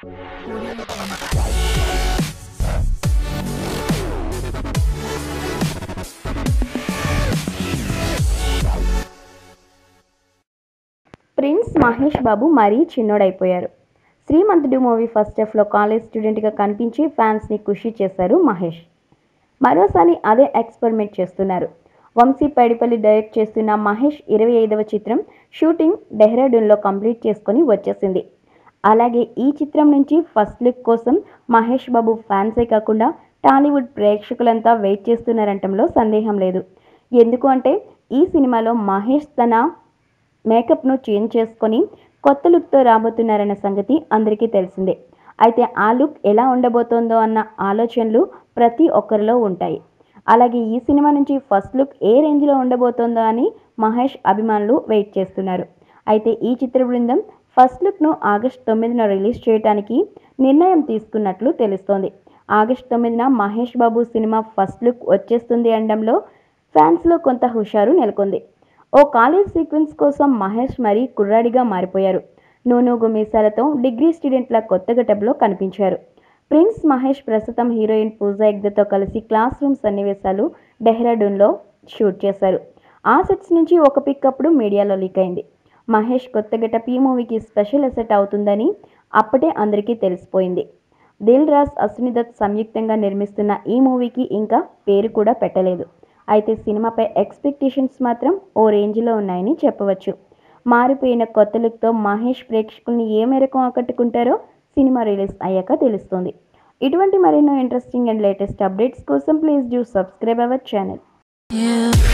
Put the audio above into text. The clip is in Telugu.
ప్రిన్స్ మహేష్ బాబు మరీ చిన్నోడైపోయారు శ్రీమంతుడు మూవీ ఫస్ట్ హాఫ్లో కాలేజ్ స్టూడెంట్గా కనిపించి ఫ్యాన్స్ని ఖుషి చేశారు మహేష్ మరోసారి అదే ఎక్స్పెరిమెంట్ చేస్తున్నారు వంశీ పైడిపల్లి డైరెక్ట్ చేస్తున్న మహేష్ ఇరవై ఐదవ చిత్రం షూటింగ్ డెహ్రాడూన్లో కంప్లీట్ చేసుకొని వచ్చేసింది అలాగే ఈ చిత్రం నుంచి ఫస్ట్ లుక్ కోసం మహేష్ బాబు ఫ్యాన్సే కాకుండా టాలీవుడ్ ప్రేక్షకులంతా వెయిట్ చేస్తున్నారంటంలో సందేహం లేదు ఎందుకు అంటే ఈ సినిమాలో మహేష్ తన మేకప్ను చేంజ్ చేసుకొని కొత్త లుక్తో రాబోతున్నారన్న సంగతి అందరికీ తెలిసిందే అయితే ఆ లుక్ ఎలా ఉండబోతోందో అన్న ఆలోచనలు ప్రతి ఒక్కరిలో ఉంటాయి అలాగే ఈ సినిమా నుంచి ఫస్ట్ లుక్ ఏ రేంజ్లో ఉండబోతోందో అని మహేష్ అభిమానులు వెయిట్ చేస్తున్నారు అయితే ఈ చిత్ర బృందం ఫస్ట్ లుక్ను ఆగస్ట్ తొమ్మిదిన రిలీజ్ చేయడానికి నిర్ణయం తీసుకున్నట్లు తెలుస్తోంది ఆగస్ట్ తొమ్మిదిన Mahesh Babu cinema first look వచ్చేస్తుంది అనడంలో ఫ్యాన్స్లో కొంత హుషారు నెలకొంది ఓ కాలేజ్ సీక్వెన్స్ కోసం మహేష్ మరీ కుర్రాడిగా మారిపోయారు నూనూగు మీసాలతో డిగ్రీ స్టూడెంట్ల కొత్త గెటప్లో కనిపించారు ప్రిన్స్ మహేష్ ప్రస్తుతం హీరోయిన్ పూజా ఎగ్దతో కలిసి క్లాస్ రూమ్ సన్నివేశాలు డెహ్రాడూన్లో షూట్ చేశారు ఆ సెట్స్ నుంచి ఒక పిక్ అప్పుడు మీడియాలో లీక్ అయింది మహేష్ కొత్త గెటప్ ఈ మూవీకి స్పెషల్ ఎసెట్ అవుతుందని అప్పటే అందరికీ తెలిసిపోయింది దిల్ రాజ్ అశ్విని దత్ సంయుక్తంగా నిర్మిస్తున్న ఈ మూవీకి ఇంకా పేరు కూడా పెట్టలేదు అయితే సినిమాపై ఎక్స్పెక్టేషన్స్ మాత్రం ఓ రేంజ్లో ఉన్నాయని చెప్పవచ్చు మారిపోయిన కొత్త లుక్తో మహేష్ ప్రేక్షకుల్ని ఏ మేరకు ఆకట్టుకుంటారో సినిమా రిలీజ్ అయ్యాక తెలుస్తుంది ఇటువంటి మరెన్నో ఇంట్రెస్టింగ్ అండ్ లేటెస్ట్ అప్డేట్స్ కోసం please do subscribe our channel You